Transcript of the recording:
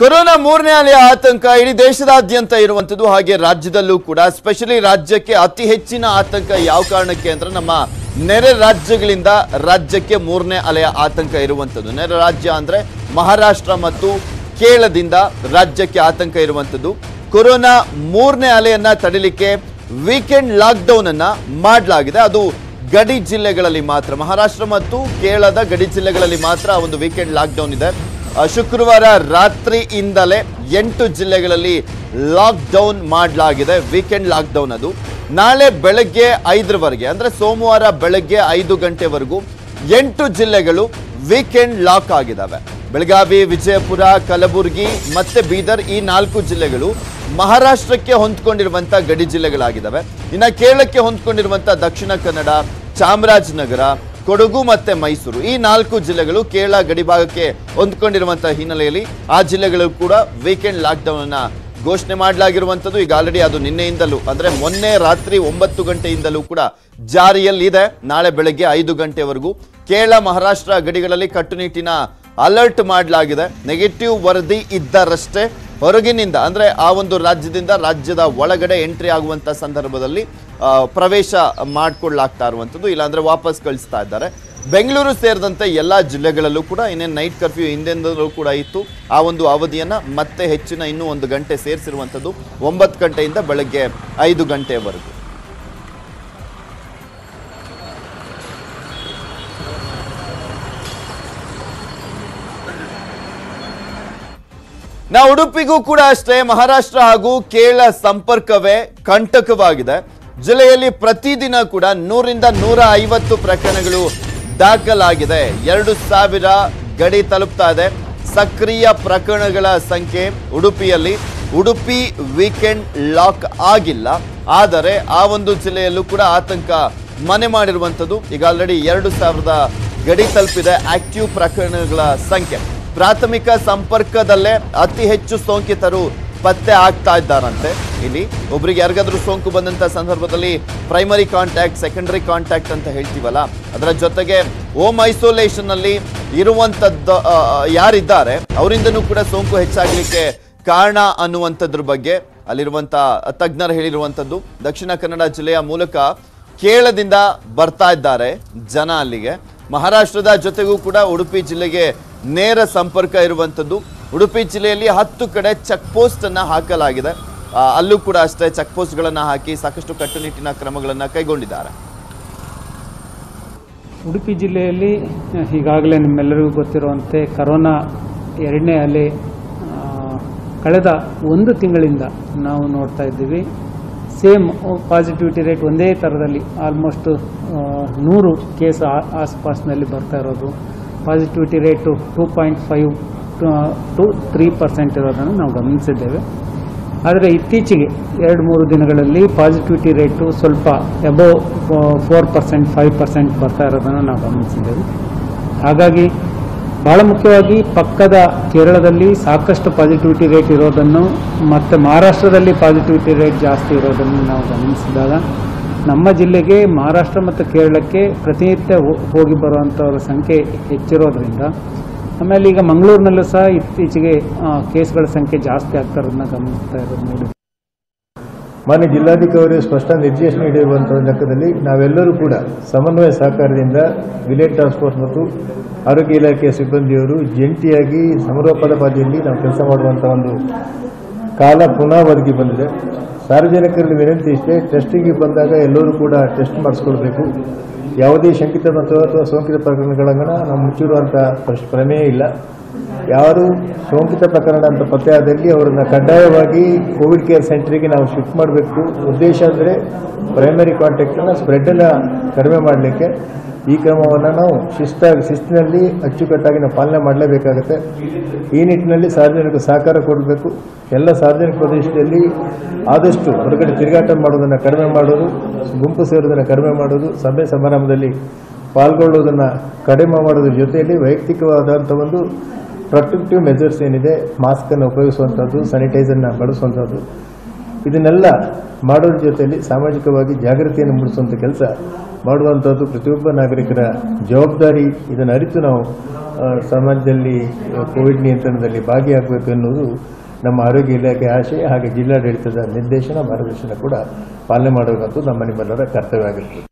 corona ಮೂರನೇ ಅಲೆಯ ಆತಂಕ ಇಡೀ ದೇಶದಾದ್ಯಂತ ಇರುವಂತದ್ದು ಹಾಗೆ ರಾಜ್ಯದಲ್ಲೂ ಕೂಡ ಸ್ಪೆಷಲಿ ರಾಜ್ಯಕ್ಕೆ ಅತಿ ಹೆಚ್ಚಿನ ಆತಂಕ ಯಾವ ಕಾರಣಕ್ಕೆ ಅಂದ್ರೆ ನಮ್ಮ ನೆರೆ ರಾಜ್ಯಗಳಿಂದ ರಾಜ್ಯಕ್ಕೆ ಮೂರನೇ ಅಲೆಯ ಆತಂಕ ಇರುವಂತದ್ದು ನೆರೆ ರಾಜ್ಯ ಅಂದ್ರೆ ಮಹಾರಾಷ್ಟ್ರ ಮತ್ತು ಕೇರಳದಿಂದ ರಾಜ್ಯಕ್ಕೆ ಆತಂಕ ಇರುವಂತದ್ದು ಕೊರೋನಾ ಮೂರನೇ ಅಲೆಯನ್ನ ತಡಿಲಿಕ್ಕೆ ವೀಕೆಂಡ್ ಲಾಕ್ಡೌನ್ ಅನ್ನ ಮಾಡಲಾಗಿದೆ ಅದು ಗಡಿ ಜಿಲ್ಲೆಗಳಲ್ಲಿ ಮಾತ್ರ ಮಹಾರಾಷ್ಟ್ರ ಮತ್ತು ಕೇರಳದ ಗಡಿ ಜಿಲ್ಲೆಗಳಲ್ಲಿ ಮಾತ್ರ ಒಂದು ವೀಕೆಂಡ್ ಲಾಕ್ಡೌನ್ ಇದೆ ಆ, ಶುಕ್ರವಾರ ರಾತ್ರಿಯಿಂದಲೇ ಎಂಟು ಜಿಲ್ಲೆಗಳಲ್ಲಿ ಲಾಕ್ಡೌನ್ ಮಾಡಲಾಗಿದೆ ವೀಕೆಂಡ್ ಲಾಕ್ಡೌನ್ ಅದು ನಾಳೆ ಬೆಳಗ್ಗೆ ಐದರವರೆಗೆ ಅಂದ್ರೆ ಸೋಮವಾರ ಬೆಳಗ್ಗೆ ಐದು ಗಂಟೆವರೆಗೂ ಎಂಟು ಜಿಲ್ಲೆಗಳು ವೀಕೆಂಡ್ ಲಾಕ್ ಆಗಿದ್ದಾವೆ ಬೆಳಗಾವಿ ವಿಜಯಪುರ ಕಲಬುರಗಿ ಮತ್ತೆ ಬೀದರ್ ಈ ನಾಲ್ಕು ಜಿಲ್ಲೆಗಳು ಮಹಾರಾಷ್ಟ್ರಕ್ಕೆ ಹೊಂದ್ಕೊಂಡಿರುವಂತ ಗಡಿ ಜಿಲ್ಲೆಗಳಾಗಿದ್ದಾವೆ ಇನ್ನು ಕೇರಳಕ್ಕೆ ಹೊಂದ್ಕೊಂಡಿರುವಂತ ದಕ್ಷಿಣ ಕನ್ನಡ ಚಾಮರಾಜನಗರ ಕೊಡಗು ಮತ್ತೆ ಮೈಸೂರು ಈ ನಾಲ್ಕು ಜಿಲ್ಲೆಗಳು ಕೇರಳ ಗಡಿಭಾಗಕ್ಕೆ ಹೊಂದ್ಕೊಂಡಿರುವಂತಹ ಹಿನ್ನೆಲೆಯಲ್ಲಿ ಆ ಜಿಲ್ಲೆಗಳು ಕೂಡ ವೀಕೆಂಡ್ ಲಾಕ್ಡೌನ್ ಅನ್ನ ಘೋಷಣೆ ಮಾಡಲಾಗಿರುವಂಥದ್ದು ಈಗ ಆಲ್ರೆಡಿ ಅದು ನಿನ್ನೆಯಿಂದಲೂ ಅಂದ್ರೆ ಮೊನ್ನೆ ರಾತ್ರಿ ಒಂಬತ್ತು ಗಂಟೆಯಿಂದಲೂ ಕೂಡ ಜಾರಿಯಲ್ಲಿದೆ ನಾಳೆ ಬೆಳಗ್ಗೆ ಐದು ಗಂಟೆವರೆಗೂ ಕೇರಳ ಮಹಾರಾಷ್ಟ್ರ ಗಡಿಗಳಲ್ಲಿ ಕಟ್ಟುನಿಟ್ಟಿನ ಅಲರ್ಟ್ ಮಾಡಲಾಗಿದೆ ನೆಗೆಟಿವ್ ವರದಿ ಇದ್ದರಷ್ಟೇ ಹೊರಗಿನಿಂದ ಅಂದ್ರೆ ಆ ಒಂದು ರಾಜ್ಯದಿಂದ ರಾಜ್ಯದ ಒಳಗಡೆ ಎಂಟ್ರಿ ಆಗುವಂತ ಸಂದರ್ಭದಲ್ಲಿ ಆ, ಪ್ರವೇಶ ಮಾಡಿಕೊಳ್ಳಾಗ್ತಾ ಇರುವಂಥದ್ದು ಇಲ್ಲಾಂದ್ರೆ ವಾಪಸ್ ಕಳಿಸ್ತಾ ಇದ್ದಾರೆ ಬೆಂಗಳೂರು ಸೇರಿದಂತೆ ಎಲ್ಲ ಜಿಲ್ಲೆಗಳಲ್ಲೂ ಕೂಡ ಇನ್ನೇನು ನೈಟ್ ಕರ್ಫ್ಯೂ ಹಿಂದೆಂದಲೂ ಕೂಡ ಇತ್ತು ಆ ಒಂದು ಅವಧಿಯನ್ನ ಮತ್ತೆ ಹೆಚ್ಚಿನ ಇನ್ನೂ ಒಂದು ಗಂಟೆ ಸೇರಿಸಿರುವಂಥದ್ದು ಒಂಬತ್ತು ಗಂಟೆಯಿಂದ ಬೆಳಗ್ಗೆ ಐದು ಗಂಟೆವರೆಗೂ ನಾ ಉಡುಪಿಗೂ ಕೂಡ ಅಷ್ಟೇ ಮಹಾರಾಷ್ಟ್ರ ಹಾಗೂ ಕೇರಳ ಸಂಪರ್ಕವೇ ಕಂಟಕವಾಗಿದೆ ಜಿಲ್ಲೆಯಲ್ಲಿ ಪ್ರತಿದಿನ ಕೂಡ ನೂರಿಂದ ನೂರ ಐವತ್ತು ಪ್ರಕರಣಗಳು ದಾಖಲಾಗಿದೆ ಎರಡು ಸಾವಿರ ಗಡಿ ತಲುಪ್ತಾ ಇದೆ ಸಕ್ರಿಯ ಪ್ರಕರಣಗಳ ಸಂಖ್ಯೆ ಉಡುಪಿಯಲ್ಲಿ ಉಡುಪಿ ವೀಕೆಂಡ್ ಲಾಕ್ ಆಗಿಲ್ಲ ಆದರೆ ಆ ಒಂದು ಜಿಲ್ಲೆಯಲ್ಲೂ ಕೂಡ ಆತಂಕ ಮನೆ ಮಾಡಿರುವಂಥದ್ದು ಈಗ ಆಲ್ರೆಡಿ ಎರಡು ಸಾವಿರದ ಗಡಿ ತಲುಪಿದೆ ಆಕ್ಟಿವ್ ಪ್ರಕರಣಗಳ ಸಂಖ್ಯೆ ಪ್ರಾಥಮಿಕ ಸಂಪರ್ಕದಲ್ಲೇ ಅತಿ ಹೆಚ್ಚು ಸೋಂಕಿತರು ಪತ್ತೆ ಆಗ್ತಾ ಇದ್ದಾರಂತೆ ಇಲ್ಲಿ ಒಬ್ರಿಗೆ ಯಾರಿಗಾದ್ರೂ ಸೋಂಕು ಬಂದಂತ ಸಂದರ್ಭದಲ್ಲಿ ಪ್ರೈಮರಿ ಕಾಂಟ್ಯಾಕ್ಟ್ ಸೆಕೆಂಡರಿ ಕಾಂಟ್ಯಾಕ್ಟ್ ಅಂತ ಹೇಳ್ತೀವಲ್ಲ ಅದರ ಜೊತೆಗೆ ಹೋಮ್ ಐಸೋಲೇಷನ್ ಅಲ್ಲಿ ಇರುವಂತದ್ದು ಆ, ಆ, ಯಾರಿದ್ದಾರೆ ಅವರಿಂದನೂ ಕೂಡ ಸೋಂಕು ಹೆಚ್ಚಾಗ್ಲಿಕ್ಕೆ ಕಾರಣ ಅನ್ನುವಂಥದ್ರ ಬಗ್ಗೆ ಅಲ್ಲಿರುವಂತ ತಜ್ಞರು ಹೇಳಿರುವಂಥದ್ದು ದಕ್ಷಿಣ ಕನ್ನಡ ಜಿಲ್ಲೆಯ ಮೂಲಕ ಕೇರಳದಿಂದ ಬರ್ತಾ ಇದ್ದಾರೆ ಜನ ಅಲ್ಲಿಗೆ ಮಹಾರಾಷ್ಟ್ರದ ಜೊತೆಗೂ ಕೂಡ ಉಡುಪಿ ಜಿಲ್ಲೆಗೆ ನೇರ ಸಂಪರ್ಕ ಇರುವಂಥದ್ದು ಉಡುಪಿ ಜಿಲ್ಲೆಯಲ್ಲಿ ಹತ್ತು ಕಡೆ ಚೆಕ್ ಪೋಸ್ಟ್ ಅನ್ನ ಹಾಕಲಾಗಿದೆ ಆ, ಅಲ್ಲೂ ಕೂಡ ಅಷ್ಟೇ ಚೆಕ್ ಪೋಸ್ಟ್ಗಳನ್ನ ಹಾಕಿ ಸಾಕಷ್ಟು ಕಟ್ಟುನಿಟ್ಟಿನ ಕ್ರಮಗಳನ್ನ ಕೈಗೊಂಡಿದ್ದಾರೆ ಉಡುಪಿ ಜಿಲ್ಲೆಯಲ್ಲಿ ಈಗಾಗಲೇ ನಿಮ್ಮೆಲ್ಲರಿಗೂ ಗೊತ್ತಿರುವಂತೆ ಕರೋನಾ ಎರಡನೇ ಅಲೆ ಆ, ಕಳೆದ ಒಂದು ತಿಂಗಳಿಂದ ನಾವು ನೋಡ್ತಾ ಇದ್ದೀವಿ ಸೇಮ್ ಪಾಸಿಟಿವಿಟಿ ರೇಟ್ ಒಂದೇ ಥರದಲ್ಲಿ ಆಲ್ಮೋಸ್ಟ್ ನೂರು ಕೇಸ್ ಆ- ಆಸ್ಪಾಸ್ನಲ್ಲಿ ಬರ್ತಾ ಇರೋದು positivity rate two point five to three percent ಇರೋದನ್ನು ನಾವು ಗಮನಿಸಿದ್ದೇವೆ ಆದರೆ ಇತ್ತೀಚೆಗೆ ಎರಡು ಮೂರು ದಿನಗಳಲ್ಲಿ ಪಾಸಿಟಿವಿಟಿ ರೇಟು ಸ್ವಲ್ಪ above four percent five percent ಬರ್ತಾ ಇರೋದನ್ನು ನಾವು ಗಮನಿಸಿದ್ದೇವೆ ಹಾಗಾಗಿ ಬಹಳ ಮುಖ್ಯವಾಗಿ ಪಕ್ಕದ ಕೇರಳದಲ್ಲಿ ಸಾಕಷ್ಟು ಪಾಸಿಟಿವಿಟಿ ರೇಟ್ ಇರೋದನ್ನು ಮತ್ತು ಮಹಾರಾಷ್ಟ್ರದಲ್ಲಿ ಪಾಸಿಟಿವಿಟಿ ರೇಟ್ ಜಾಸ್ತಿ ಇರೋದನ್ನು ನಾವು ಗಮನಿಸಿದಾಗ ನಮ್ಮ ಜಿಲ್ಲೆಗೆ ಮಹಾರಾಷ್ಟ್ರ ಮತ್ತು ಕೇರಳಕ್ಕೆ ಪ್ರತಿನಿತ್ಯ ಹೋ- ಹೋಗಿ ಬರುವಂಥವ್ರ ಸಂಖ್ಯೆ ಹೆಚ್ಚಿರೋದ್ರಿಂದ ಆಮೇಲೆ ಈಗ ಮಂಗಳೂರಿನಲ್ಲೂ ಸಹ ಇತ್ತೀಚೆಗೆ ಆ, ಕೇಸ್ಗಳ ಸಂಖ್ಯೆ ಜಾಸ್ತಿ ಆಗ್ತಾ ಇರೋದನ್ನ ಗಮನಿಸ್ತಾ ಇರೋದು ನೋಡಿ ಮಾನ್ಯ ಜಿಲ್ಲಾಧಿಕಾರಿ ಸ್ಪಷ್ಟ ನಿರ್ದೇಶನ ನೀಡಿರುವಂತಹ ಲೆಕ್ಕದಲ್ಲಿ ನಾವೆಲ್ಲರೂ ಕೂಡ ಸಮನ್ವಯ ಸಹಕಾರದಿಂದ ವಿಲೇಜ್ ಟಾಸ್ಕ್ ಫೋರ್ಸ್ ಮತ್ತು ಆರೋಗ್ಯ ಇಲಾಖೆಯ ಸಿಬ್ಬಂದಿಯವರು ಜಂಟಿಯಾಗಿ ಸಮರೋಪಾದ ಬಾದಿಯಲ್ಲಿ ನಾವು ಕೆಲಸ ಮಾಡುವಂತಹ ಒಂದು ಕಾಲ ಪುನಃ ಒದಗಿ ಬಂದಿದೆ ಸಾರ್ವಜನಿಕರಲ್ಲಿ ವಿನಂತಿ ಇಷ್ಟೇ ಟೆಸ್ಟಿಗೆ ಬಂದಾಗ ಎಲ್ಲರೂ ಕೂಡ ಟೆಸ್ಟ್ ಮಾಡಿಸ್ಕೊಳ್ಬೇಕು ಯಾವುದೇ ಶಂಕಿತ ಮತ್ತು ಅಥವಾ ಸೋಂಕಿತ ಪ್ರಕರಣಗಳನ್ನು ನಾವು ಮುಚ್ಚಿರುವಂಥ ಪ್ರಶ್- ಪ್ರಮೇಯ ಇಲ್ಲ ಯಾರು ಸೋಂಕಿತ ಪ್ರಕರಣ ಅಂತ ಪತ್ತೆ ಆದಲ್ಲಿ ಅವರನ್ನ ಕಡ್ಡಾಯವಾಗಿ ಕೋವಿಡ್ ಕೇರ್ ಸೆಂಟರ್ಗೆ ನಾವು ಶಿಫ್ಟ್ ಮಾಡಬೇಕು ಉದ್ದೇಶ ಅಂದರೆ ಪ್ರೈಮರಿ ಕಾಂಟ್ಯಾಕ್ಟನ್ನು ಸ್ಪ್ರೆಡ್ಡನ್ನು ಕಡಿಮೆ ಮಾಡಲಿಕ್ಕೆ ಈ ಕ್ರಮವನ್ನು ನಾವು ಶಿಸ್ತಾಗಿ ಶಿಸ್ತಿನಲ್ಲಿ ಅಚ್ಚುಕಟ್ಟಾಗಿ ನಾವು ಪಾಲನೆ ಮಾಡಲೇಬೇಕಾಗುತ್ತೆ ಈ ನಿಟ್ಟಿನಲ್ಲಿ ಸಾರ್ವಜನಿಕ ಸಹಕಾರ ಕೊಡಬೇಕು ಎಲ್ಲ ಸಾರ್ವಜನಿಕ ಪ್ರದೇಶದಲ್ಲಿ ಆದಷ್ಟು ಹೊರಗಡೆ ತಿರುಗಾಟ ಮಾಡೋದನ್ನು ಕಡಿಮೆ ಮಾಡೋದು ಗುಂಪು ಸೇರೋದನ್ನು ಕಡಿಮೆ ಮಾಡೋದು ಸಭೆ ಸಮಾರಂಭದಲ್ಲಿ ಪಾಲ್ಗೊಳ್ಳುವುದನ್ನು ಕಡಿಮೆ ಮಾಡೋದ್ರ ಜೊತೆಯಲ್ಲಿ ವೈಯಕ್ತಿಕವಾದಂಥ ಒಂದು ಪ್ರೊಟೆಕ್ಟಿವ್ ಮೆಜರ್ಸ್ ಏನಿದೆ ಮಾಸ್ಕನ್ನು ಉಪಯೋಗಿಸುವಂಥದ್ದು ಸ್ಯಾನಿಟೈಸರ್ನ ಬಳಸುವಂಥದ್ದು ಇದನ್ನೆಲ್ಲ ಮಾಡೋದ್ರ ಜೊತೆಯಲ್ಲಿ ಸಾಮಾಜಿಕವಾಗಿ ಜಾಗೃತಿಯನ್ನು ಮೂಡಿಸುವಂಥ ಕೆಲಸ ಮಾಡುವಂಥದ್ದು ಪ್ರತಿಯೊಬ್ಬ ನಾಗರಿಕರ ಜವಾಬ್ದಾರಿ ಇದನ್ನು ಅರಿತು ನಾವು ಆ, ಸಮಾಜದಲ್ಲಿ ಆ, ಕೋವಿಡ್ ನಿಯಂತ್ರಣದಲ್ಲಿ ಭಾಗಿಯಾಗಬೇಕು ಎನ್ನುವುದು ನಮ್ಮ ಆರೋಗ್ಯ ಇಲಾಖೆ ಆಶಯ ಹಾಗೆ ಜಿಲ್ಲಾಡಳಿತದ ನಿರ್ದೇಶನ ಮಾರ್ಗದರ್ಶನ ಕೂಡ ಪಾಲನೆ ಮಾಡಬೇಕಂತ ನಮ್ಮ ನಿಮ್ಮೆಲ್ಲರ ಕರ್ತವ್ಯ ಆಗಿರ್ತದೆ